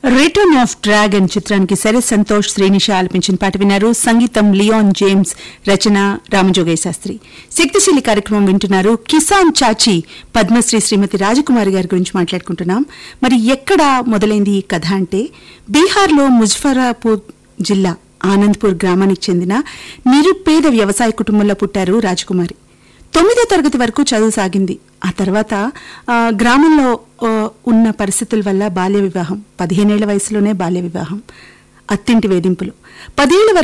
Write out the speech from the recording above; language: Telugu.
రిటర్న్ ఆఫ్ డ్రాగన్ చిత్రానికి శరత్ సంతోష్ శ్రీనిష ఆలపించిన పాట విన్నారు సంగీతం లియోన్ జేమ్స్ రచన రామజోగయ్య శాస్త్రి శక్తిశీలి కార్యక్రమం వింటున్నారు కిసాన్ చాచి పద్మశ్రీ శ్రీమతి రాజకుమారి గారి గురించి మాట్లాడుకుంటున్నాం మరి ఎక్కడ మొదలైంది ఈ కథ అంటే బీహార్లో ముజఫరాపూర్ జిల్లా ఆనంద్పూర్ గ్రామానికి చెందిన నిరుపేద వ్యవసాయ కుటుంబంలో పుట్టారు రాజకుమారి తొమ్మిదో తరగతి వరకు చదువు సాగింది ఆ తర్వాత ఆ, గ్రామంలో ఆ, ఉన్న పరిస్థితుల వల్ల బాల్య వివాహం పదిహేనేళ్ల వయసులోనే బాల్య వివాహం అత్తింటి వేధింపులు పదేళ్ల వరకు